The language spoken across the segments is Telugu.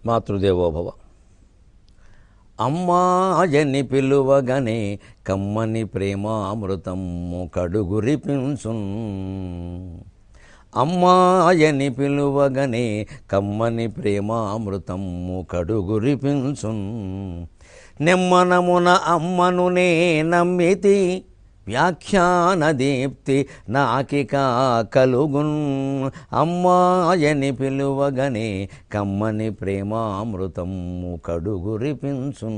మాతృదేవోభవ అమ్మాయని పిలువగనే కమ్మని ప్రేమామృతము కడుగురిపించున్ అమ్మాయని పిలువగనే కమ్మని ప్రేమామృతము కడుగురిపించున్ నెమ్మనమున అమ్మను నే నమ్మితి వ్యాఖ్యాన దీప్తి నాకిక కలుగున్ అమ్మాయని పిలువగనే కమ్మని ప్రేమామృతము కడుగురిపించున్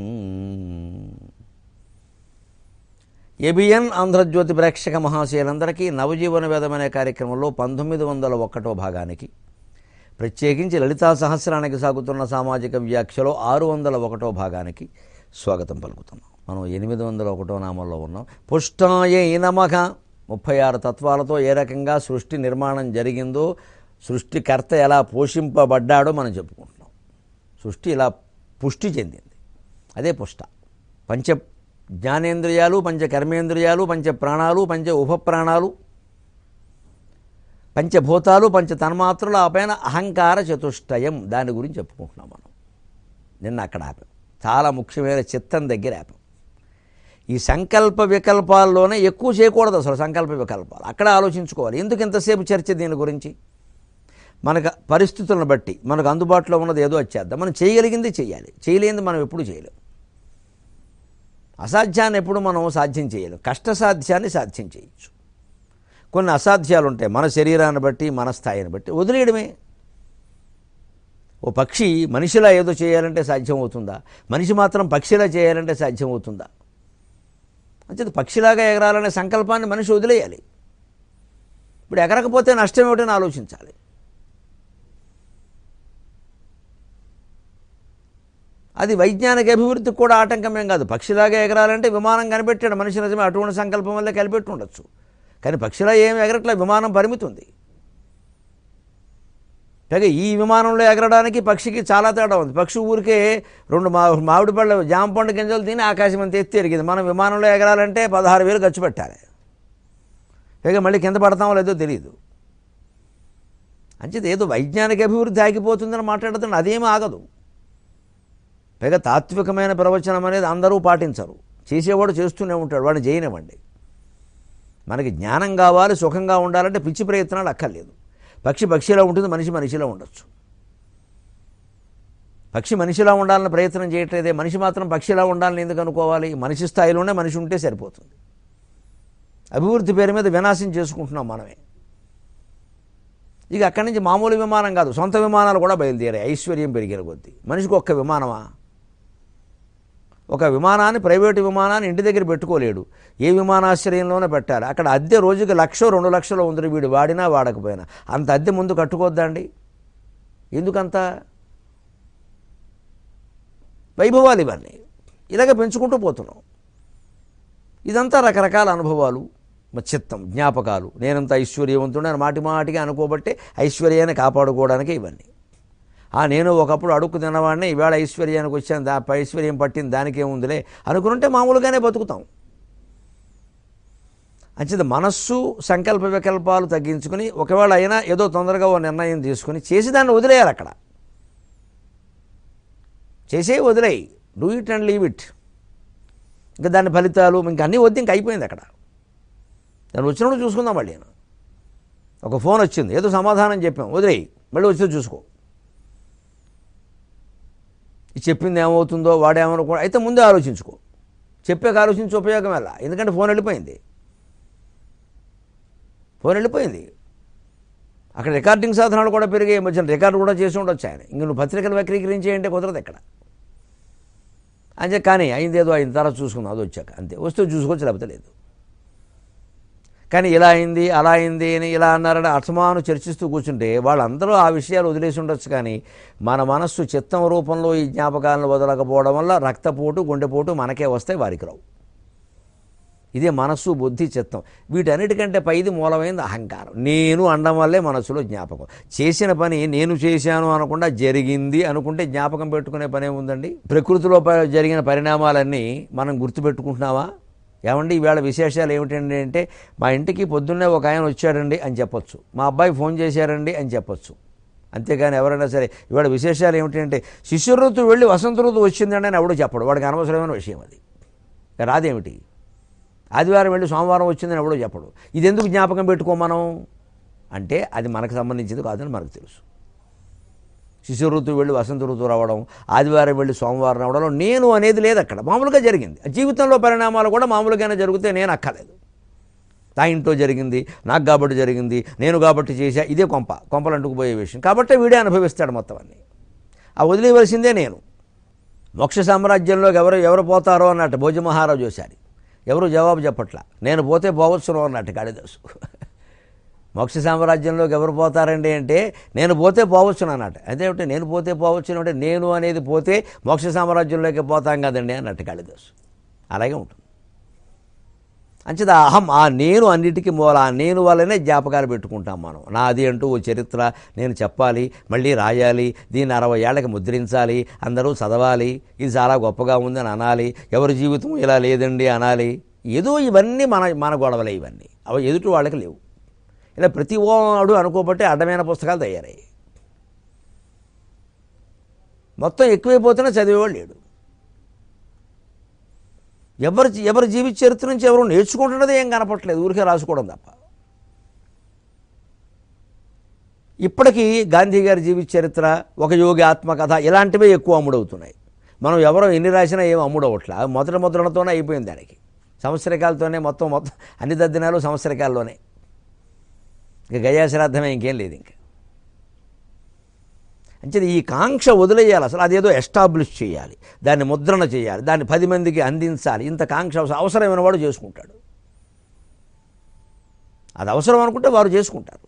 ఎబిఎన్ ఆంధ్రజ్యోతి ప్రేక్షక మహాశయులందరికీ నవజీవన వేదం అనే కార్యక్రమంలో పంతొమ్మిది వందల ఒకటో భాగానికి ప్రత్యేకించి లలితా సహస్రానికి సాగుతున్న సామాజిక వ్యాఖ్యలో ఆరు వందల ఒకటో భాగానికి స్వాగతం పలుకుతున్నాం మనం ఎనిమిది వందల ఒకటో నామంలో ఉన్నాం పుష్టాయ నమః ముప్పై ఆరు తత్వాలతో ఏ రకంగా సృష్టి నిర్మాణం జరిగిందో సృష్టికర్త ఎలా పోషింపబడ్డాడో మనం చెప్పుకుంటున్నాం సృష్టి ఇలా పుష్టి చెందింది అదే పుష్ట పంచ జ్ఞానేంద్రియాలు పంచ కర్మేంద్రియాలు పంచ ప్రాణాలు పంచ ఉపప్రాణాలు పంచభూతాలు పంచ తన్మాత్రలు ఆ పైన అహంకార చతుష్టయం దాని గురించి చెప్పుకుంటున్నాం మనం నిన్న అక్కడ ఆపాం చాలా ముఖ్యమైన చిత్తం దగ్గర ఆపాం ఈ సంకల్ప వికల్పాల్లోనే ఎక్కువ చేయకూడదు అసలు సంకల్ప వికల్పాలు అక్కడ ఆలోచించుకోవాలి ఎందుకు ఇంతసేపు చర్చ దీని గురించి మనకు పరిస్థితులను బట్టి మనకు అందుబాటులో ఉన్నది ఏదో వచ్చేద్దాం మనం చేయగలిగింది చేయాలి చేయలేనిది మనం ఎప్పుడు చేయలేం అసాధ్యాన్ని ఎప్పుడు మనం సాధ్యం చేయలేం కష్టసాధ్యాన్ని సాధ్యం చేయొచ్చు కొన్ని అసాధ్యాలు ఉంటాయి మన శరీరాన్ని బట్టి మన స్థాయిని బట్టి వదిలేయడమే ఓ పక్షి మనిషిలా ఏదో చేయాలంటే సాధ్యం అవుతుందా మనిషి మాత్రం పక్షిలా చేయాలంటే సాధ్యం అవుతుందా అంచేది పక్షిలాగా ఎగరాలనే సంకల్పాన్ని మనిషి వదిలేయాలి ఇప్పుడు ఎగరకపోతే నష్టం ఏమిటని ఆలోచించాలి అది వైజ్ఞానిక అభివృద్ధికి కూడా ఆటంకమేం కాదు పక్షిలాగా ఎగరాలంటే విమానం కనిపెట్టాడు మనిషి నిజమే అటువంటి సంకల్పం వల్ల కలిపెట్టి ఉండొచ్చు కానీ పక్షిలా ఏమి ఎగరట్లే విమానం పరిమితి ఉంది పైగా ఈ విమానంలో ఎగరడానికి పక్షికి చాలా తేడా ఉంది పక్షి ఊరికే రెండు మా మామిడి పళ్ళ జామ పండు గింజలు తిని ఆకాశం అంత ఎత్తి ఎరిగింది మనం విమానంలో ఎగరాలంటే పదహారు వేలు ఖర్చు పెట్టాలి పైగా మళ్ళీ కింద పడతామో లేదో తెలియదు అంచేది ఏదో వైజ్ఞానిక అభివృద్ధి ఆగిపోతుందని మాట్లాడుతున్నాడు అదేమీ ఆగదు పైగా తాత్వికమైన ప్రవచనం అనేది అందరూ పాటించరు చేసేవాడు చేస్తూనే ఉంటాడు వాడిని చేయనివ్వండి మనకి జ్ఞానం కావాలి సుఖంగా ఉండాలంటే పిచ్చి ప్రయత్నాలు అక్కర్లేదు పక్షి పక్షిలా ఉంటుంది మనిషి మనిషిలా ఉండొచ్చు పక్షి మనిషిలా ఉండాలని ప్రయత్నం చేయట్లేదే మనిషి మాత్రం పక్షిలా ఉండాలని ఎందుకు అనుకోవాలి మనిషి స్థాయిలోనే మనిషి ఉంటే సరిపోతుంది అభివృద్ధి పేరు మీద వినాశం చేసుకుంటున్నాం మనమే ఇక అక్కడి నుంచి మామూలు విమానం కాదు సొంత విమానాలు కూడా బయలుదేరాయి ఐశ్వర్యం పెరిగిన కొద్దీ మనిషికి ఒక్క విమానమా ఒక విమానాన్ని ప్రైవేటు విమానాన్ని ఇంటి దగ్గర పెట్టుకోలేడు ఏ విమానాశ్రయంలోనే పెట్టాలి అక్కడ అద్దె రోజుకి లక్ష రెండు లక్షలు ఉంది వీడు వాడినా వాడకపోయినా అంత అద్దె ముందు కట్టుకోద్దండి ఎందుకంత వైభవాలు ఇవన్నీ ఇలాగ పెంచుకుంటూ పోతున్నాం ఇదంతా రకరకాల అనుభవాలు మా చిత్తం జ్ఞాపకాలు నేనంత ఐశ్వర్యవంతుడని మాటి మాటిగా అనుకోబట్టే ఐశ్వర్యాన్ని కాపాడుకోవడానికి ఇవన్నీ ఆ నేను ఒకప్పుడు అడుక్కు తిన్నవాడిని ఈవేళ ఐశ్వర్యానికి వచ్చాను దా ఐశ్వర్యం పట్టింది దానికేముందిలే అనుకుంటే మామూలుగానే బతుకుతాం అంచేది మనస్సు సంకల్ప వికల్పాలు తగ్గించుకుని ఒకవేళ అయినా ఏదో తొందరగా ఓ నిర్ణయం తీసుకుని చేసి దాన్ని వదిలేయాలి అక్కడ చేసే వదిలేయి do it and leave it ఇంకా దాని ఫలితాలు ఇంకా అన్నీ వద్దు ఇంక అయిపోయింది అక్కడ దాన్ని వచ్చినప్పుడు చూసుకుందాం మళ్ళీ ఒక ఫోన్ వచ్చింది ఏదో సమాధానం చెప్పాం వదిలేయి మళ్ళీ వచ్చి చూసుకో ఈ చెప్పింది ఏమవుతుందో వాడేమనుకో అయితే ముందే ఆలోచించుకో చెప్పాక ఆలోచించి ఉపయోగం ఎలా ఎందుకంటే ఫోన్ వెళ్ళిపోయింది ఫోన్ వెళ్ళిపోయింది అక్కడ రికార్డింగ్ సాధనాలు కూడా పెరిగాయి ఈ మధ్యన రికార్డు కూడా చేసి ఉండొచ్చు ఆయన ఇంక నువ్వు పత్రికలు వక్రీకరించేయంటే కుదరదు ఇక్కడ అంతే కానీ అయింది ఏదో అయిన తర్వాత చూసుకుందాం అది వచ్చాక అంతే వస్తే చూసుకోవచ్చు లేకపోతే లేదు కానీ ఇలా అయింది అలా అయింది అని ఇలా అన్నారని అసమాను చర్చిస్తూ కూర్చుంటే వాళ్ళందరూ ఆ విషయాలు వదిలేసి ఉండొచ్చు కానీ మన మనస్సు చిత్తం రూపంలో ఈ జ్ఞాపకాలను వదలకపోవడం వల్ల రక్తపోటు గుండెపోటు మనకే వస్తాయి వారికి రావు ఇదే మనస్సు బుద్ధి చిత్తం వీటన్నిటికంటే పైది మూలమైనది అహంకారం నేను అనడం వల్లే మనసులో జ్ఞాపకం చేసిన పని నేను చేశాను అనకుండా జరిగింది అనుకుంటే జ్ఞాపకం పెట్టుకునే పనే ఉందండి ప్రకృతిలో ప- జరిగిన పరిణామాలన్నీ మనం గుర్తుపెట్టుకుంటున్నావా ఏమండి ఈవేళ విశేషాలు ఏమిటండి అంటే మా ఇంటికి పొద్దున్నే ఒక ఆయన వచ్చాడండి అని చెప్పొచ్చు మా అబ్బాయి ఫోన్ చేశారండి అని చెప్పొచ్చు అంతేగాని ఎవరైనా సరే ఇవాళ విశేషాలు ఏమిటంటే శిశు ఋతువు వెళ్ళి వసంత ఋతువు వచ్చిందండి అని ఎవడు చెప్పడు వాడికి అనవసరమైన విషయం అది రాదేమిటి ఆదివారం వెళ్ళి సోమవారం వచ్చిందని ఎవడో చెప్పడు ఇది ఎందుకు జ్ఞాపకం పెట్టుకో మనం అంటే అది మనకు సంబంధించింది కాదని మనకు తెలుసు శిశు ఋతువు వెళ్ళి వసంత ఋతువు రావడం ఆదివారం వెళ్ళి సోమవారం రావడంలో నేను అనేది లేదు అక్కడ మామూలుగా జరిగింది జీవితంలో పరిణామాలు కూడా మామూలుగానే జరిగితే నేను అక్కలేదు నా ఇంట్లో జరిగింది నాకు కాబట్టి జరిగింది నేను కాబట్టి చేశా ఇదే కొంప కొంపలు అంటుకుపోయే విషయం కాబట్టే వీడే అనుభవిస్తాడు మొత్తం అన్ని ఆ వదిలేవలసిందే నేను మోక్ష సామ్రాజ్యంలోకి ఎవరు ఎవరు పోతారో అన్నట్టు భోజ మహారాజు చూశారు ఎవరు జవాబు చెప్పట్లా నేను పోతే పోవచ్చును అన్నట్టు కాళిదాసు మోక్ష సామ్రాజ్యంలోకి ఎవరు పోతారండి అంటే నేను పోతే పోవచ్చును అన్నట్టు అదేమిటి నేను పోతే పోవచ్చును అంటే నేను అనేది పోతే మోక్ష సామ్రాజ్యంలోకి పోతాం కదండి అన్నట్టు కాళిదాసు అలాగే ఉంటుంది అంచేత అహం ఆ నేను అన్నిటికీ మూల ఆ నేను వల్లనే జ్ఞాపకాలు పెట్టుకుంటాం మనం నాది అంటూ ఓ చరిత్ర నేను చెప్పాలి మళ్ళీ రాయాలి దీన్ని అరవై ఏళ్ళకి ముద్రించాలి అందరూ చదవాలి ఇది చాలా గొప్పగా ఉందని అనాలి ఎవరి జీవితం ఇలా లేదండి అనాలి ఏదో ఇవన్నీ మన మన గొడవలే ఇవన్నీ అవి ఎదుటి వాళ్ళకి లేవు ఇలా ప్రతి వాడు అనుకోబట్టి అడ్డమైన పుస్తకాలు తయారయ్యాయి మొత్తం ఎక్కువైపోతున్నా చదివేవాడు లేడు ఎవరి ఎవరి జీవిత చరిత్ర నుంచి ఎవరు నేర్చుకుంటున్నది ఏం కనపట్లేదు ఊరికే రాసుకోవడం తప్ప ఇప్పటికీ గాంధీ గారి జీవిత చరిత్ర ఒక యోగి ఆత్మకథ ఇలాంటివే ఎక్కువ అమ్ముడవుతున్నాయి మనం ఎవరో ఎన్ని రాసినా ఏం అమ్ముడవట్లా మొదటి ముద్రణతోనే అయిపోయింది దానికి సంవత్సరకాలతోనే మొత్తం మొత్తం అన్ని దద్దినాలు సంవత్సరకాల్లోనే ఇక గయాశ్రాద్ధమే ఇంకేం లేదు ఇంకా అంటే ఈ కాంక్ష వదిలేయాలి అసలు అదేదో ఎస్టాబ్లిష్ చేయాలి దాన్ని ముద్రణ చేయాలి దాన్ని పది మందికి అందించాలి ఇంత కాంక్ష అవసరం అవసరమైన వాడు చేసుకుంటాడు అది అవసరం అనుకుంటే వారు చేసుకుంటారు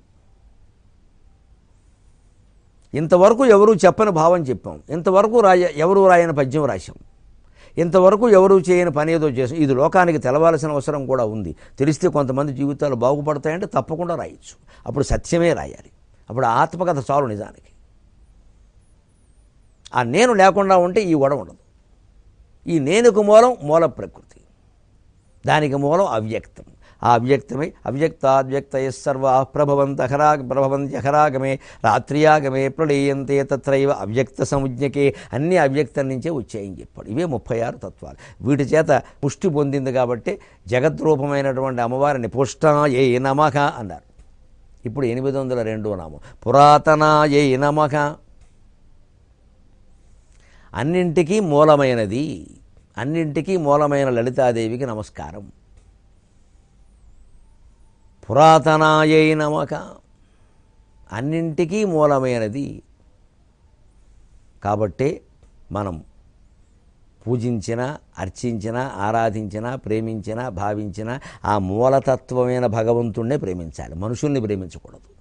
ఇంతవరకు ఎవరు చెప్పని భావం చెప్పాం ఇంతవరకు రాయ ఎవరు రాయని పద్యం రాశాం ఇంతవరకు ఎవరు చేయని పని ఏదో చేసాం ఇది లోకానికి తెలవాల్సిన అవసరం కూడా ఉంది తెలిస్తే కొంతమంది జీవితాలు బాగుపడతాయంటే తప్పకుండా రాయొచ్చు అప్పుడు సత్యమే రాయాలి అప్పుడు ఆ ఆత్మకథ చాలు నిజానికి ఆ నేను లేకుండా ఉంటే ఈ గొడవ ఉండదు ఈ నేనుకు మూలం మూల ప్రకృతి దానికి మూలం అవ్యక్తం ఆ అవ్యక్తమై అవ్యక్తావ్యక్తయ సర్వ ప్రభవంత హరా ప్రభవంత్యహరాగమే రాత్రియాగమే ప్రళీయంతే తత్రైవ అవ్యక్త సంజ్ఞకే అన్ని అవ్యక్తం నుంచే వచ్చాయని చెప్పాడు ఇవే ముప్పై ఆరు తత్వాలు వీటి చేత పుష్టి పొందింది కాబట్టి జగద్రూపమైనటువంటి అమ్మవారిని పుష్టాయే నమః అన్నారు ఇప్పుడు ఎనిమిది వందల రెండో నామం పురాతనాయే నమః అన్నింటికీ మూలమైనది అన్నింటికీ మూలమైన లలితాదేవికి నమస్కారం పురాతనాయై నమక అన్నింటికీ మూలమైనది కాబట్టే మనం పూజించిన అర్చించిన ఆరాధించిన ప్రేమించిన భావించిన ఆ మూలతత్వమైన భగవంతుణ్ణే ప్రేమించాలి మనుషుల్ని ప్రేమించకూడదు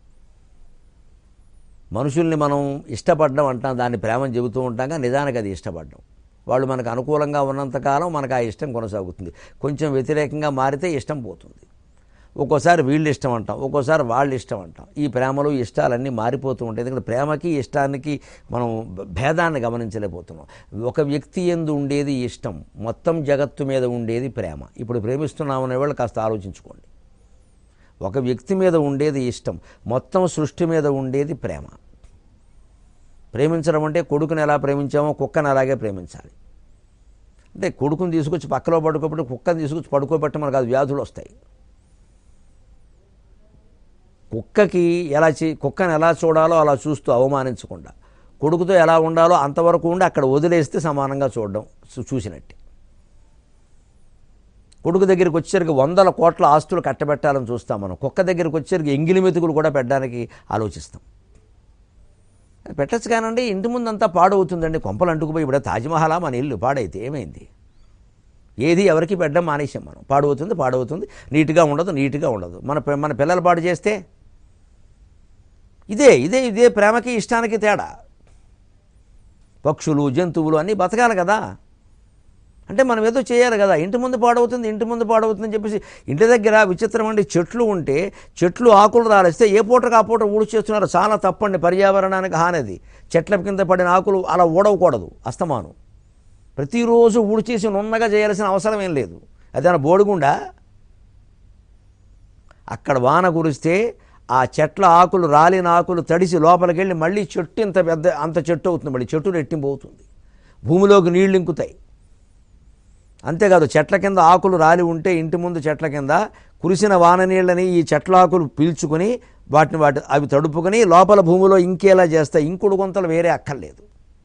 మనుషుల్ని మనం ఇష్టపడడం అంటాం దాన్ని ప్రేమని చెబుతూ ఉంటాం కానీ నిజానికి అది ఇష్టపడడం వాళ్ళు మనకు అనుకూలంగా ఉన్నంతకాలం మనకు ఆ ఇష్టం కొనసాగుతుంది కొంచెం వ్యతిరేకంగా మారితే ఇష్టం పోతుంది ఒక్కోసారి వీళ్ళు ఇష్టం అంటాం ఒక్కోసారి వాళ్ళు ఇష్టం అంటాం ఈ ప్రేమలు ఇష్టాలన్నీ మారిపోతూ ఉంటాయి ఎందుకంటే ప్రేమకి ఇష్టానికి మనం భేదాన్ని గమనించలేకపోతున్నాం ఒక వ్యక్తి ఎందు ఉండేది ఇష్టం మొత్తం జగత్తు మీద ఉండేది ప్రేమ ఇప్పుడు ప్రేమిస్తున్నామనే వాళ్ళు కాస్త ఆలోచించుకోండి ఒక వ్యక్తి మీద ఉండేది ఇష్టం మొత్తం సృష్టి మీద ఉండేది ప్రేమ ప్రేమించడం అంటే కొడుకుని ఎలా ప్రేమించామో కుక్కని అలాగే ప్రేమించాలి అంటే కొడుకుని తీసుకొచ్చి పక్కలో పడుకోబెట్టి కుక్కని తీసుకొచ్చి పడుకోబెట్టి మనకు అది వ్యాధులు వస్తాయి కుక్కకి ఎలా చే కుక్కని ఎలా చూడాలో అలా చూస్తూ అవమానించకుండా కొడుకుతో ఎలా ఉండాలో అంతవరకు ఉండి అక్కడ వదిలేస్తే సమానంగా చూడడం చూ- చూసినట్టే కొడుకు దగ్గరికి వచ్చేసరికి వందల కోట్ల ఆస్తులు కట్టబెట్టాలని చూస్తాం మనం కుక్క దగ్గరికి వచ్చేసరికి ఎంగిలి మెతుకులు కూడా పెట్టడానికి ఆలోచిస్తాం పెట్టచ్చు కానండి ఇంటి ముందంతా పాడవుతుందండి కొంపలు అంటుకుపోయి ఇప్పుడు తాజ్మహలా మన ఇల్లు పాడైతే ఏమైంది ఏది ఎవరికి పెట్టడం మానేసాం మనం పాడవుతుంది పాడవుతుంది నీట్గా ఉండదు నీట్గా ఉండదు మన పి- మన పిల్లలు పాడు చేస్తే ఇదే ఇదే ఇదే ప్రేమకి ఇష్టానికి తేడా పక్షులు జంతువులు అన్నీ బతకాలి కదా అంటే మనం ఏదో చేయాలి కదా ఇంటి ముందు పాడవుతుంది ఇంటి ముందు పాడవుతుంది అని చెప్పేసి ఇంటి దగ్గర విచిత్రమండి చెట్లు ఉంటే చెట్లు ఆకులు రాలిస్తే ఏ పూటకు ఆ పూట ఊడి చేస్తున్నారు చాలా తప్పండి పర్యావరణానికి హానిది చెట్ల కింద పడిన ఆకులు అలా ఊడవకూడదు అస్తమానం ప్రతిరోజు ఊడి చేసి నున్నగా చేయాల్సిన అవసరం ఏం లేదు అదేనా బోడిగుండా అక్కడ వాన కురిస్తే ఆ చెట్ల ఆకులు రాలిన ఆకులు తడిసి లోపలికి వెళ్ళి మళ్ళీ చెట్టు ఇంత పెద్ద అంత చెట్టు అవుతుంది మళ్ళీ చెట్టు రెట్టింపు అవుతుంది భూమిలోకి నీళ్లు ఇంకుతాయి అంతేకాదు చెట్ల కింద ఆకులు రాలి ఉంటే ఇంటి ముందు చెట్ల కింద కురిసిన వాన నీళ్ళని ఈ చెట్ల ఆకులు పీల్చుకొని వాటిని వాటి అవి తడుపుకొని లోపల భూమిలో ఇంకేలా చేస్తాయి ఇంకుడు గుంతలు వేరే అక్కర్లేదు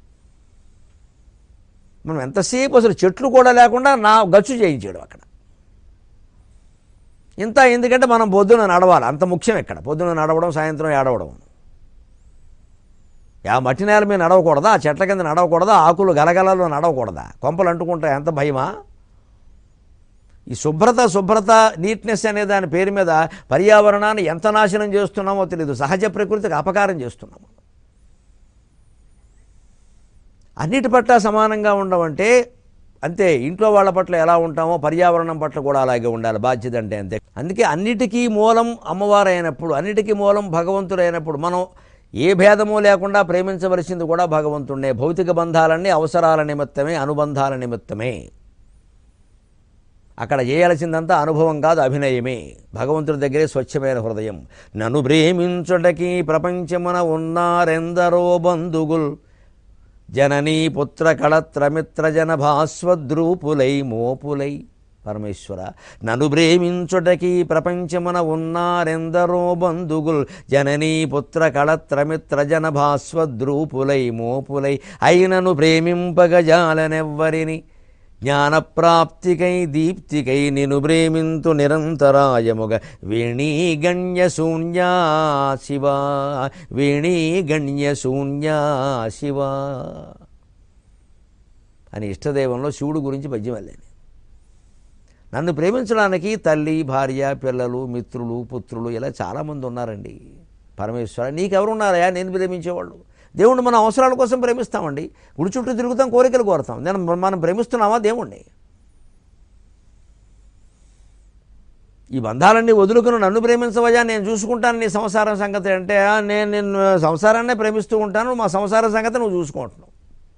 మనం ఎంతసేపు అసలు చెట్లు కూడా లేకుండా నా గచ్చు చేయించాడు అక్కడ ఇంత ఎందుకంటే మనం పొద్దున నడవాలి అంత ముఖ్యం ఇక్కడ పొద్దున నడవడం సాయంత్రం ఏడవడం ఆ మట్టి నేల మీద నడవకూడదా ఆ చెట్ల కింద నడవకూడదా ఆకులు గలగలలో నడవకూడదా కొంపలు అంటుకుంటాయి ఎంత భయమా ఈ శుభ్రత శుభ్రత నీట్నెస్ అనే దాని పేరు మీద పర్యావరణాన్ని ఎంత నాశనం చేస్తున్నామో తెలియదు సహజ ప్రకృతికి అపకారం చేస్తున్నాము అన్నిటి పట్ల సమానంగా ఉండమంటే అంతే ఇంట్లో వాళ్ళ పట్ల ఎలా ఉంటామో పర్యావరణం పట్ల కూడా అలాగే ఉండాలి బాధ్యత అంటే అంతే అందుకే అన్నిటికీ మూలం అమ్మవారు అయినప్పుడు అన్నిటికీ మూలం భగవంతుడు అయినప్పుడు మనం ఏ భేదము లేకుండా ప్రేమించవలసింది కూడా భగవంతుడే భౌతిక బంధాలన్నీ అవసరాల నిమిత్తమే అనుబంధాల నిమిత్తమే అక్కడ చేయాల్సిందంతా అనుభవం కాదు అభినయమే భగవంతుడి దగ్గరే స్వచ్ఛమైన హృదయం నన్ను ప్రేమించుటకి ప్రపంచమున ఉన్నారెందరో బంధుగుల్ జననీ పుత్ర కళత్రమిత్ర జన భాస్వద్రూపులై మోపులై పరమేశ్వర నన్ను ప్రేమించుటకి ప్రపంచమున ఉన్నారెందరో బంధుగుల్ జననీ పుత్ర కళత్రమిత్ర జన భాస్వద్రూపులై మోపులై అయినను ప్రేమింపగజాలనెవ్వరిని జ్ఞానప్రాప్తికై దీప్తికై నిను ప్రేమింతు నిరంతరాయముగ వేణీ గణ్య శూన్యా శివ వేణీ గణ్య శూన్యా శివ అని ఇష్టదైవంలో శివుడు గురించి పద్యం వెళ్ళాను నన్ను ప్రేమించడానికి తల్లి భార్య పిల్లలు మిత్రులు పుత్రులు ఇలా చాలామంది ఉన్నారండి పరమేశ్వర నీకెవరున్నారయా నేను ప్రేమించేవాళ్ళు దేవుణ్ణి మన అవసరాల కోసం ప్రేమిస్తామండి గుడి చుట్టూ తిరుగుతాం కోరికలు కోరుతాం నేను మనం ప్రేమిస్తున్నామా దేవుణ్ణి ఈ బంధాలన్నీ వదులుకుని నన్ను ప్రేమించవయ్యా నేను చూసుకుంటాను నీ సంసారం సంగతి అంటే "ఆ, నేను నిన్ను సంసారాన్నే ప్రేమిస్తూ ఉంటాను మా సంసార సంగతి నువ్వు చూసుకుంటున్నావు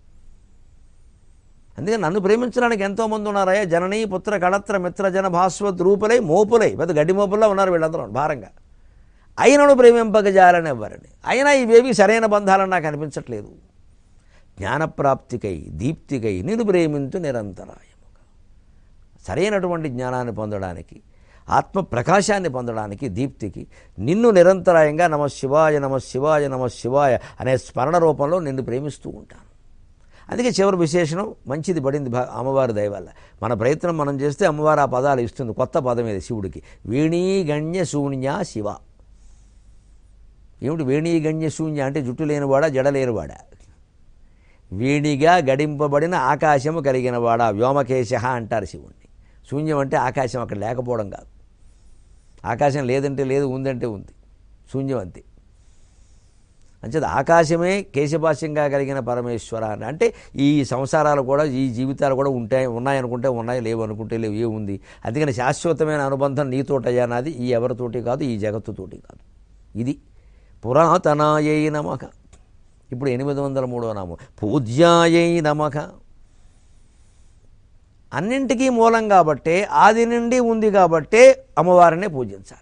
అందుకే నన్ను ప్రేమించడానికి ఎంతోమంది ఉన్నారయ్యా జననీ పుత్ర కళత్ర మిత్ర జన భాస్వత్ రూపులై మోపులై పెద్ద గడ్డి మోపుల్లో ఉన్నారు వీళ్ళందరూ భారంగా అయినను ప్రేమింపగజాలని ఎవ్వరని అయినా ఇవేవి సరైన బంధాలని నాకు అనిపించట్లేదు జ్ఞానప్రాప్తికై దీప్తికై నేను ప్రేమింతు నిరంతరాయముగా సరైనటువంటి జ్ఞానాన్ని పొందడానికి ఆత్మ ప్రకాశాన్ని పొందడానికి దీప్తికి నిన్ను నిరంతరాయంగా నమ శివాయ నమ శివాయ నమ శివాయ అనే స్మరణ రూపంలో నిన్ను ప్రేమిస్తూ ఉంటాను అందుకే చివరి విశేషణం మంచిది పడింది భా- అమ్మవారి దయ వల్ల మన ప్రయత్నం మనం చేస్తే అమ్మవారు ఆ పదాలు ఇస్తుంది కొత్త పదం ఇది శివుడికి వేణీ గణ్య శూన్య శివ ఏమిటి వేణీ గణ్య శూన్య అంటే జుట్టు లేనివాడా జడ లేనివాడా వేణిగా గడింపబడిన ఆకాశము కలిగినవాడా వ్యోమకేశ అంటారు శివుణ్ణి శూన్యం అంటే ఆకాశం అక్కడ లేకపోవడం కాదు ఆకాశం లేదంటే లేదు ఉందంటే ఉంది శూన్యం అంతే అంచేత ఆకాశమే కేశభాష్యంగా కలిగిన పరమేశ్వర అని అంటే ఈ సంసారాలు కూడా ఈ జీవితాలు కూడా ఉంటాయి ఉన్నాయనుకుంటే ఉన్నాయి లేవు అనుకుంటే లేవు ఏముంది అందుకని శాశ్వతమైన అనుబంధం నీతోటయ్యా నాది ఈ ఎవరితోటి కాదు ఈ జగత్తుతోటి కాదు ఇది పురాతనాయై నమక ఇప్పుడు ఎనిమిది వందల మూడో నామం పూజ్యాయై నమక అన్నింటికీ మూలం కాబట్టే ఆది నుండి ఉంది కాబట్టే అమ్మవారినే పూజించాలి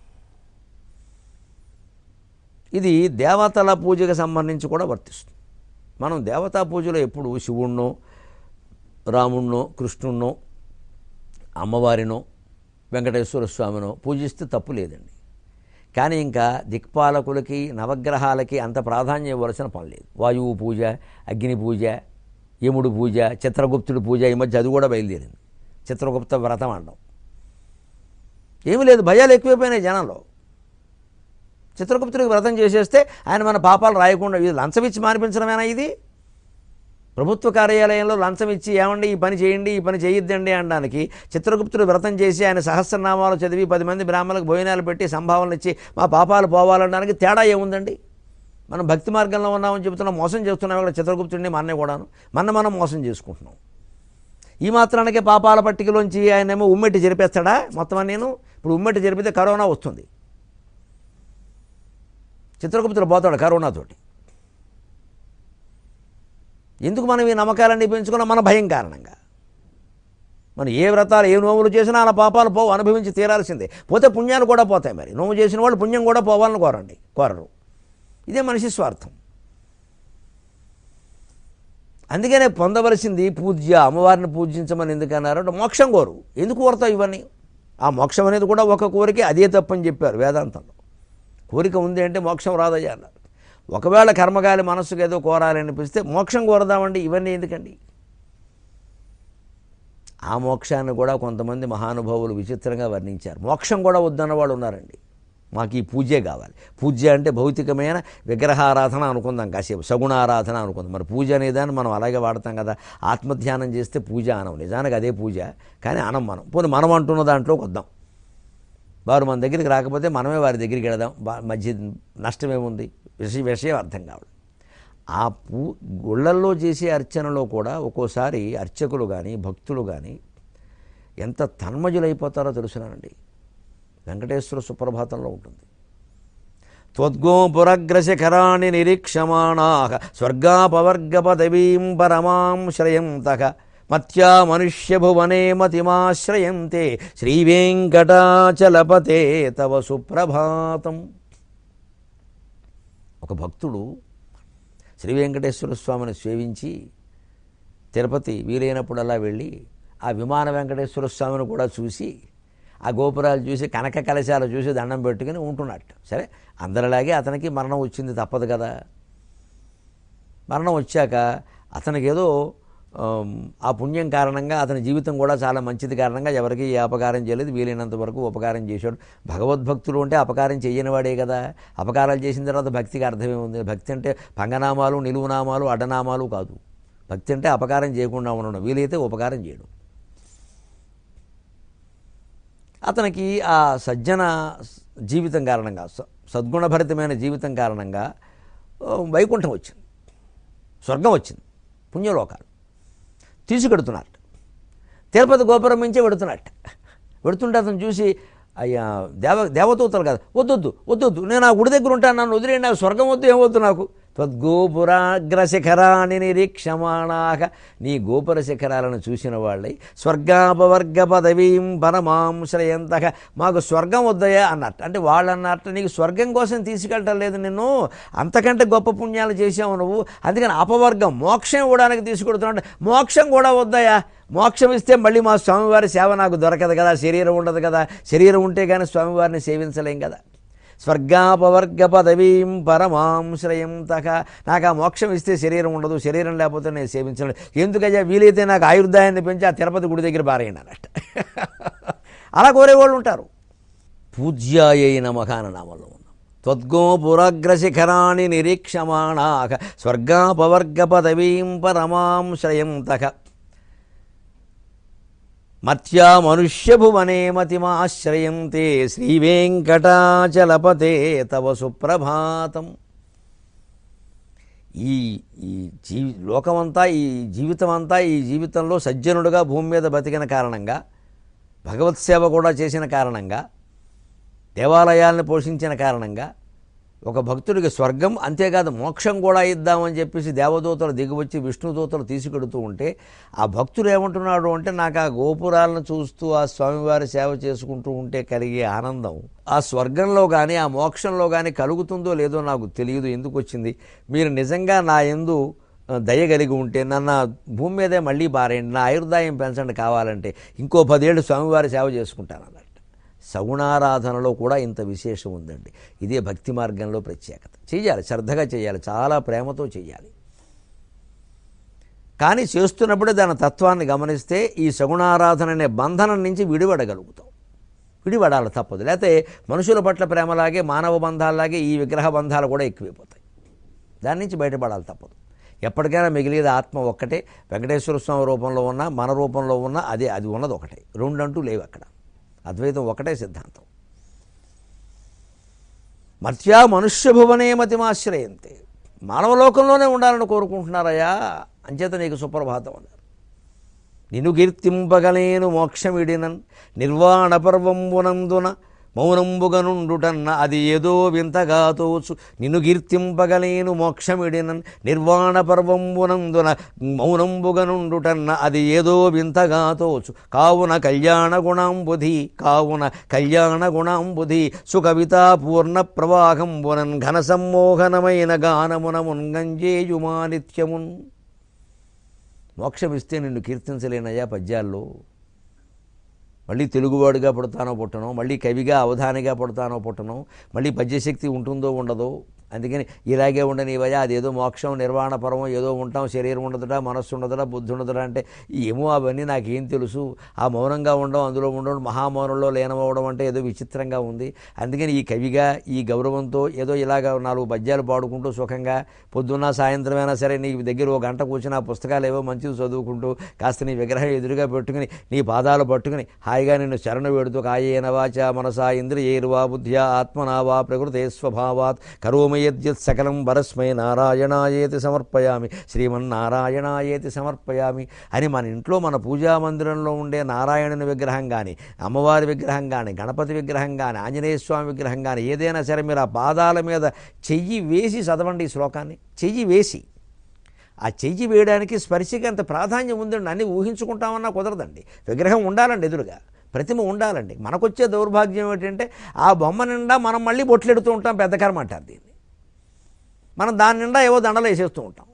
ఇది దేవతల పూజకు సంబంధించి కూడా వర్తిస్తుంది మనం దేవతా పూజలో ఎప్పుడు శివుణ్ణో రాముణ్ణో కృష్ణుణ్ణో అమ్మవారినో వెంకటేశ్వర స్వామినో పూజిస్తే తప్పు లేదండి కానీ ఇంకా దిక్పాలకులకి నవగ్రహాలకి అంత ప్రాధాన్యం ఇవ్వాల్సిన పని లేదు వాయువు పూజ అగ్ని పూజ యముడు పూజ చిత్రగుప్తుడి పూజ ఈ మధ్య అది కూడా బయలుదేరింది చిత్రగుప్త వ్రతం అనడం ఏమీ లేదు భయాలు ఎక్కువైపోయినాయి జనంలో చిత్రగుప్తుడికి వ్రతం చేసేస్తే ఆయన మన పాపాలు రాయకుండా ఇది లంచం ఇచ్చి మానిపించడమేనా ఇది ప్రభుత్వ కార్యాలయంలో లంచం ఇచ్చి ఏమండి ఈ పని చేయండి ఈ పని చేయొద్దండి అనడానికి చిత్రగుప్తుడు వ్రతం చేసి ఆయన సహస్రనామాలు చదివి పది మంది బ్రాహ్మణులకు భోజనాలు పెట్టి సంభావనలు ఇచ్చి మా పాపాలు పోవాలనడానికి తేడా ఏముందండి మనం భక్తి మార్గంలో ఉన్నామని చెబుతున్నాం మోసం చేస్తున్నాం ఇక్కడ చిత్రగుప్తుడిని మన్నే కూడాను మన మనం మోసం చేసుకుంటున్నాం ఈ మాత్రానికే పాపాల పట్టికలోంచి ఆయనేమో ఉమ్మెట్టి జరిపేస్తాడా మొత్తం నేను ఇప్పుడు ఉమ్మెట్టి జరిపితే కరోనా వస్తుంది చిత్రగుప్తుడు పోతాడు కరోనాతోటి ఎందుకు మనం ఈ నమ్మకాలన్నీ పెంచుకున్నాం మన భయం కారణంగా మనం ఏ వ్రతాలు ఏ నోములు చేసినా అలా పాపాలు పోవు అనుభవించి తీరాల్సిందే పోతే పుణ్యాలు కూడా పోతాయి మరి నోము చేసిన వాళ్ళు పుణ్యం కూడా పోవాలని కోరండి కోరరు ఇదే మనిషి స్వార్థం అందుకనే పొందవలసింది పూజ్య అమ్మవారిని పూజించమని ఎందుకన్నారు అంటే మోక్షం కోరు ఎందుకు కోరుతావు ఇవన్నీ ఆ మోక్షం అనేది కూడా ఒక కోరిక అదే తప్పని చెప్పారు వేదాంతంలో కోరిక ఉంది అంటే మోక్షం రాదయ్యా అన్నారు ఒకవేళ కర్మగాలి మనస్సుకు ఏదో కోరాలి అనిపిస్తే మోక్షం కోరదామండి ఇవన్నీ ఎందుకండి ఆ మోక్షాన్ని కూడా కొంతమంది మహానుభావులు విచిత్రంగా వర్ణించారు మోక్షం కూడా వద్దన్న వాళ్ళు ఉన్నారండి మాకు ఈ పూజే కావాలి పూజ అంటే భౌతికమైన విగ్రహారాధన అనుకుందాం కాసేపు సగుణారాధన అనుకుందాం మరి పూజ అనేదాన్ని మనం అలాగే వాడతాం కదా ఆత్మధ్యానం చేస్తే పూజ అనం నిజానికి అదే పూజ కానీ అనం మనం పోనీ మనం అంటున్న దాంట్లోకి వద్దాం వారు మన దగ్గరికి రాకపోతే మనమే వారి దగ్గరికి వెళదాం బా- మధ్య నష్టమేముంది విషయ విషయం అర్థం కావడం ఆ పూ గుళ్ళల్లో చేసే అర్చనలో కూడా ఒక్కోసారి అర్చకులు కానీ భక్తులు కానీ ఎంత తన్మజులైపోతారో తెలుసునండి వెంకటేశ్వర సుప్రభాతంలో ఉంటుంది త్వద్గోపురగ్రశిఖరాణి నిరీక్షమాణా స్వర్గాపవర్గపదవీం పరమాం శ్రయంతక మత్యా మనుష్యభువనే మతిమాశ్రయంతే శ్రీవేంకటాచలపతే తవ సుప్రభాతం ఒక భక్తుడు శ్రీ వెంకటేశ్వర స్వామిని సేవించి తిరుపతి వీలైనప్పుడల్లా వెళ్ళి ఆ విమాన వెంకటేశ్వర స్వామిని కూడా చూసి ఆ గోపురాలు చూసి కనక కలశాలు చూసి దండం పెట్టుకుని ఉంటున్నట్టు సరే అందరిలాగే అతనికి మరణం వచ్చింది తప్పదు కదా మరణం వచ్చాక అతనికి ఏదో ఆమ్, ఆ పుణ్యం కారణంగా అతని జీవితం కూడా చాలా మంచిది కారణంగా ఎవరికి ఏ అపకారం చేయలేదు వీలైనంత వరకు ఉపకారం చేశాడు భగవద్భక్తులు అంటే అపకారం చేయనివాడే కదా అపకారాలు చేసిన తర్వాత భక్తికి అర్థమే ఉంది భక్తి అంటే పంగనామాలు నిలువునామాలు అడ్డనామాలు కాదు భక్తి అంటే అపకారం చేయకుండా ఉండడం వీలైతే ఉపకారం చేయడం అతనికి ఆ సజ్జన జీవితం కారణంగా స- సద్గుణభరితమైన జీవితం కారణంగా ఆ, వైకుంఠం వచ్చింది స్వర్గం వచ్చింది పుణ్యలోకాలు తీసుకెడుతున్నట్టు తిరుపతి గోపురం నుంచే వెడుతున్నట్టు వెడుతుంటే అతను చూసి అయ్యా దేవ దేవదూతలు కదా వద్దొద్దు వద్దొద్దు నేను ఆ గుడి దగ్గర ఉంటాను నన్ను వదిలేండి నాకు స్వర్గం వద్దు ఏమొద్దు నాకు త్వద్గోపురాగ్ర శిఖరాన్ని నిరీక్షమాణాక నీ గోపుర శిఖరాలను చూసిన వాళ్ళై స్వర్గాపవర్గ పదవీం పరమాం శ్రయంతక మాకు స్వర్గం వద్దయా అన్నట్టు అంటే వాళ్ళు అన్నట్టు నీకు స్వర్గం కోసం తీసుకెళ్ళటం లేదు నిన్ను అంతకంటే గొప్ప పుణ్యాలు చేసావు నువ్వు అందుకని అపవర్గం మోక్షం ఇవ్వడానికి తీసుకెడుతున్నాడు మోక్షం కూడా వద్దయా మోక్షం ఇస్తే మళ్ళీ మా స్వామివారి సేవ నాకు దొరకదు కదా శరీరం ఉండదు కదా శరీరం ఉంటే కానీ స్వామివారిని సేవించలేం కదా స్వర్గాపవర్గ పదవీం పరమాం శ్రయం తక నాకు ఆ మోక్షం ఇస్తే శరీరం ఉండదు శరీరం లేకపోతే నేను సేవించలేను ఎందుకయ్యా వీలైతే నాకు ఆయుర్దాయాన్ని పెంచి ఆ తిరుపతి గుడి దగ్గర పారేయండి అన్నట్టు అలా కోరేవాళ్ళు ఉంటారు పూజ్యాయ నమః అన్న నామంలో ఉన్నాం త్వద్గోపురాగ్రశిఖరాణి నిరీక్షమాణాక స్వర్గాపవర్గ పదవీం పరమాం శ్రయం తక మత్యా మనుష్యభువనే మతిమాశ్రయంతే శ్రీవేంకటాచలపతే తవ సుప్రభాతం ఈ ఈ జీ లోకమంతా ఈ జీవితం అంతా ఈ జీవితంలో సజ్జనుడుగా భూమి మీద బతికిన కారణంగా భగవత్ సేవ కూడా చేసిన కారణంగా దేవాలయాలను పోషించిన కారణంగా ఒక భక్తుడికి స్వర్గం అంతేకాదు మోక్షం కూడా ఇద్దామని చెప్పేసి దేవదూతలు దిగివచ్చి విష్ణుదూతలు తీసుకెడుతూ ఉంటే ఆ భక్తుడు ఏమంటున్నాడు అంటే నాకు ఆ గోపురాలను చూస్తూ ఆ స్వామివారి సేవ చేసుకుంటూ ఉంటే కలిగే ఆనందం ఆ స్వర్గంలో కానీ ఆ మోక్షంలో కానీ కలుగుతుందో లేదో నాకు తెలియదు ఎందుకు వచ్చింది మీరు నిజంగా నా ఎందు దయ కలిగి ఉంటే నన్ను ఆ భూమి మీదే మళ్ళీ బారేయండి నా ఆయుర్దాయం పెంచండి కావాలంటే ఇంకో పదేళ్ళు స్వామివారి సేవ చేసుకుంటాను అన్నట్టు సగుణారాధనలో కూడా ఇంత విశేషం ఉందండి ఇదే భక్తి మార్గంలో ప్రత్యేకత చేయాలి శ్రద్ధగా చేయాలి చాలా ప్రేమతో చేయాలి కానీ చేస్తున్నప్పుడే దాని తత్వాన్ని గమనిస్తే ఈ సగుణారాధన అనే బంధనం నుంచి విడిపడగలుగుతాం విడిపడాలి తప్పదు లేకపోతే మనుషుల పట్ల ప్రేమలాగే మానవ బంధాలలాగే ఈ విగ్రహ బంధాలు కూడా ఎక్కువైపోతాయి దాని నుంచి బయటపడాలి తప్పదు ఎప్పటికైనా మిగిలేది ఆత్మ ఒక్కటే వెంకటేశ్వర స్వామి రూపంలో ఉన్న మన రూపంలో ఉన్న అదే అది ఉన్నది ఒకటే రెండంటూ లేవు అక్కడ అద్వైతం ఒకటే సిద్ధాంతం మత్యా మనుష్యభువనే మతిమాశ్రయంతే మానవలోకంలోనే ఉండాలని కోరుకుంటున్నారయ్యా అంచేత నీకు సుప్రభాతం అన్నారు నిన్ను కీర్తింపగలేను మోక్షమిడినన్ నిర్వాణ పర్వంబునందున మౌనంబుగనుండుటన్న అది ఏదో వింతగా తోచు నిన్ను కీర్తింపగలేను మోక్షమిడినన్ నిర్వాణ పర్వంబునందున మౌనంబుగనుండుటన్న అది ఏదో వింతగా తోచు కావున కళ్యాణ గుణాంబుధి కావున కళ్యాణ గుణాంబుధి సుకవితా పూర్ణ ప్రవాహంబునన్ ఘన సమ్మోహనమైన గానమున మున్గంజేయుమా నిత్యమున్ మోక్షమిస్తే నిన్ను కీర్తించలేనయ్యా పద్యాల్లో మళ్ళీ తెలుగువాడుగా పుడతానో పుట్టనో మళ్ళీ కవిగా అవధానిగా పుడతానో పుట్టనో మళ్ళీ పద్యశక్తి ఉంటుందో ఉండదో అందుకని ఇలాగే ఉండనివయ్యా అదేదో మోక్షం నిర్వాణ పరమం ఏదో ఉంటాం శరీరం ఉండదుట మనస్సు ఉండదుట బుద్ధి ఉండదుట అంటే ఏమో అవన్నీ నాకేం తెలుసు ఆ మౌనంగా ఉండడం అందులో ఉండడం మహామౌనంలో లీనమవడం అంటే ఏదో విచిత్రంగా ఉంది అందుకని ఈ కవిగా ఈ గౌరవంతో ఏదో ఇలాగ నాలుగు పద్యాలు పాడుకుంటూ సుఖంగా పొద్దున్న సాయంత్రమైనా సరే నీ దగ్గర ఒక గంట కూర్చుని ఆ పుస్తకాలు ఏవో మంచివి చదువుకుంటూ కాస్త నీ విగ్రహం ఎదురుగా పెట్టుకుని నీ పాదాలు పట్టుకుని హాయిగా నిన్ను శరణ వేడుతూ కాయేన వాచ మనసా ఇంద్రియైర్వా బుద్ధ్యా ఆత్మనా వా ప్రకృతే స్వభావాత్ కరోమయద్యత్ సకలం వరస్మై నారాయణాయేతి సమర్పయామి శ్రీమన్నారాయణాయేతి సమర్పయామి అని మన ఇంట్లో మన పూజా మందిరంలో ఉండే నారాయణుని విగ్రహం కానీ అమ్మవారి విగ్రహం కానీ గణపతి విగ్రహం కానీ ఆంజనేయ స్వామి విగ్రహం కానీ ఏదైనా సరే మీరు ఆ పాదాల మీద చెయ్యి వేసి చదవండి ఈ శ్లోకాన్ని చెయ్యి వేసి ఆ చెయ్యి వేయడానికి స్పర్శకి అంత ప్రాధాన్యం ఉందండి అన్నీ ఊహించుకుంటామన్నా కుదరదండి విగ్రహం ఉండాలండి ఎదురుగా ప్రతిమ ఉండాలండి మనకొచ్చే దౌర్భాగ్యం ఏంటంటే ఆ బొమ్మ నిండా మనం మళ్ళీ బొట్లెడుతూ ఉంటాం పెద్ద కర్మ అంటారు దీన్ని మనం దాని నిండా ఏవో దండలు వేసేస్తూ ఉంటాం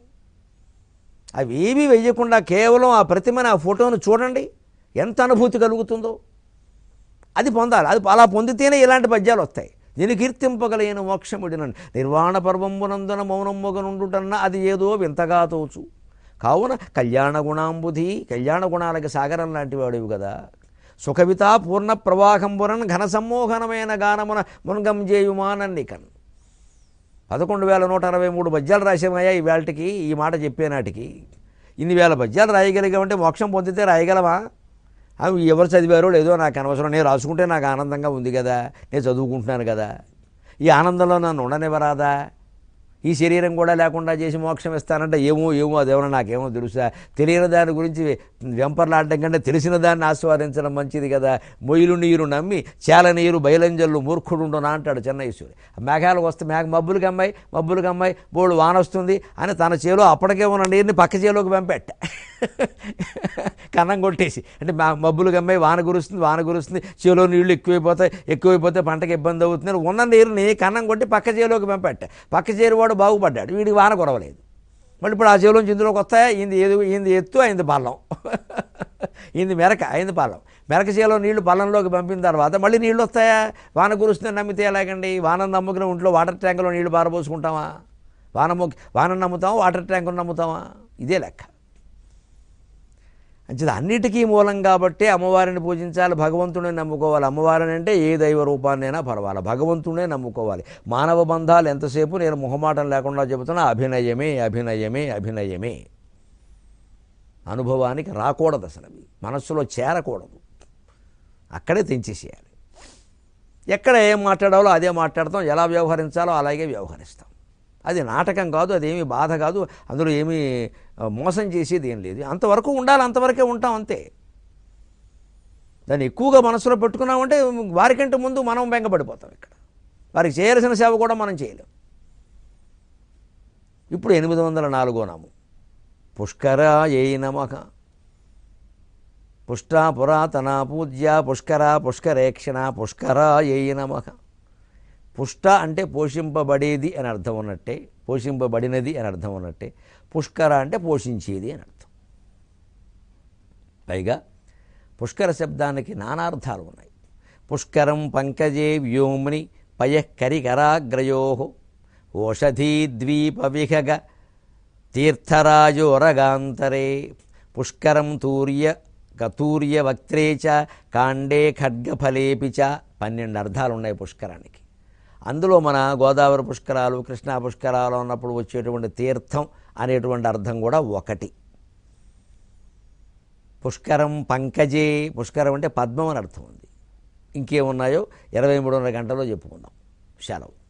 అవి ఏమీ వెయ్యకుండా కేవలం ఆ ప్రతిమని ఆ ఫోటోను చూడండి ఎంత అనుభూతి కలుగుతుందో అది పొందాలి అది అలా పొందితేనే ఇలాంటి పద్యాలు వస్తాయి నేను కీర్తింపగలేను మోక్షముడినని నిర్వాణ పర్వంబునందున మౌనమ్మగనుండుటన్న అది ఏదో వింతగా తోచు కావున కళ్యాణ గుణాంబుధి కళ్యాణ గుణాలకి సాగరం లాంటి వాడివి కదా సుఖవిత పూర్ణ ప్రవాహంబునన్ ఘన సమ్మోహనమైన గానమున మున్గం చేయుమానన్నికన్ పదకొండు వేల నూట అరవై మూడు పద్యాలు రాసామయ్యా ఈ వేళటికి ఈ మాట చెప్పేనాటికి ఇన్ని వేల పద్యాలు రాయగలిగామంటే మోక్షం పొందితే రాయగలమా అవి ఎవరు చదివారో లేదో నాకు అనవసరం నేను రాసుకుంటే నాకు ఆనందంగా ఉంది కదా నేను చదువుకుంటున్నాను కదా ఈ ఆనందంలో నన్ను ఉండనివ్వరాదా ఈ శరీరం కూడా లేకుండా చేసి మోక్షం ఇస్తానంటే ఏమో ఏమో అదేమో నాకేమో తెలుసా తెలియని దాని గురించి వెంపర్లాడడం కంటే తెలిసిన దాన్ని ఆస్వాదించడం మంచిది కదా మొయ్యిలు నీరు నమ్మి చేల నీరు బయలంజల్లు మూర్ఖుడుండునా అంటాడు చెన్నైశ్వరి మేఘాలు వస్తే మేఘ మబ్బులకి అమ్మాయి మబ్బులకి అమ్మాయి బోళ్ళు వాన వస్తుంది అని తన చేలో అప్పటికే ఉన్న నీరుని పక్క చేలోకి పంపెట్ట కన్నం కొట్టేసి అంటే మా మబ్బులు గమ్మాయి వాన కురుస్తుంది వాన కురుస్తుంది చేలో నీళ్లు ఎక్కువైపోతాయి ఎక్కువైపోతే పంటకి ఇబ్బంది అవుతుంది అని ఉన్న నీరుని కన్నం కొట్టి పక్క చేలోకి పంపెట్ట పక్క చేరు వాడు బాగుపడ్డాడు వీడికి వాన కురవలేదు మళ్ళీ ఇప్పుడు ఆ చేలోంచి ఇందులోకి వస్తాయా ఇంది ఏది ఇంది ఎత్తు అయింది పల్లం ఇంది మెరక అయింది పల్లం మెరక చేలో నీళ్లు పల్లంలోకి పంపిన తర్వాత మళ్ళీ నీళ్ళు వస్తాయా వాన కురుస్తుంది నమ్మితే ఎలాగండి వాన నమ్ముకుని ఒంట్లో వాటర్ ట్యాంకులో నీళ్లు పారబోసుకుంటామా వాన మొక్కి వాన నమ్ముతామా వాటర్ ట్యాంకును నమ్ముతామా ఇదే లెక్క అంచేది అన్నిటికీ మూలం కాబట్టి అమ్మవారిని పూజించాలి భగవంతుడిని నమ్ముకోవాలి అమ్మవారిని అంటే ఏ దైవ రూపాన్నైనా పర్వాలి భగవంతుడే నమ్ముకోవాలి మానవ బంధాలు ఎంతసేపు నేను మొహమాటం లేకుండా చెబుతున్నా అభినయమే అభినయమే అభినయమే అనుభవానికి రాకూడదు అసలు అవి మనస్సులో చేరకూడదు అక్కడే తెంచేసేయాలి ఎక్కడ ఏం మాట్లాడాలో అదే మాట్లాడతాం ఎలా వ్యవహరించాలో అలాగే వ్యవహరిస్తాం అది నాటకం కాదు అదేమీ బాధ కాదు అందులో ఏమీ ఆ, మోసం చేసేది ఏం లేదు అంతవరకు ఉండాలి అంతవరకే ఉంటాం అంతే దాన్ని ఎక్కువగా మనసులో పెట్టుకున్నామంటే వారికంటే ముందు మనం బెంగపడిపోతాం ఇక్కడ వారికి చేయాల్సిన సేవ కూడా మనం చేయలేం ఇప్పుడు ఎనిమిది వందల నాలుగో నాము పుష్కర ఏ నమః పుష్ట పురాతన పూజ్య పుష్కర పుష్కరేక్షణ పుష్కర ఏ నమః పుష్ట అంటే పోషింపబడేది అని అర్థం ఉన్నట్టే పోషింపబడినది అని అర్థం ఉన్నట్టే పుష్కర అంటే పోషించేది అని అర్థం పైగా పుష్కర శబ్దానికి నానార్థాలు ఉన్నాయి పుష్కరం పంకజే వ్యోమ్ని పయఃకరికరాగ్రయో ఓషధీద్వీపవిహగ తీర్థరాజోరగాంతరే పుష్కరం తూర్య కతూర్య వక్త్రే చ కాండే ఖడ్గఫలేపి చ పన్నెండు అర్థాలు ఉన్నాయి పుష్కరానికి అందులో మన గోదావరి పుష్కరాలు కృష్ణా పుష్కరాలు ఉన్నప్పుడు వచ్చేటువంటి తీర్థం అనేటువంటి అర్థం కూడా ఒకటి పుష్కరం పంకజే పుష్కరం అంటే పద్మం అని అర్థం ఉంది ఇంకేమున్నాయో ఇరవై మూడున్నర గంటల్లో చెప్పుకుందాం సెలవు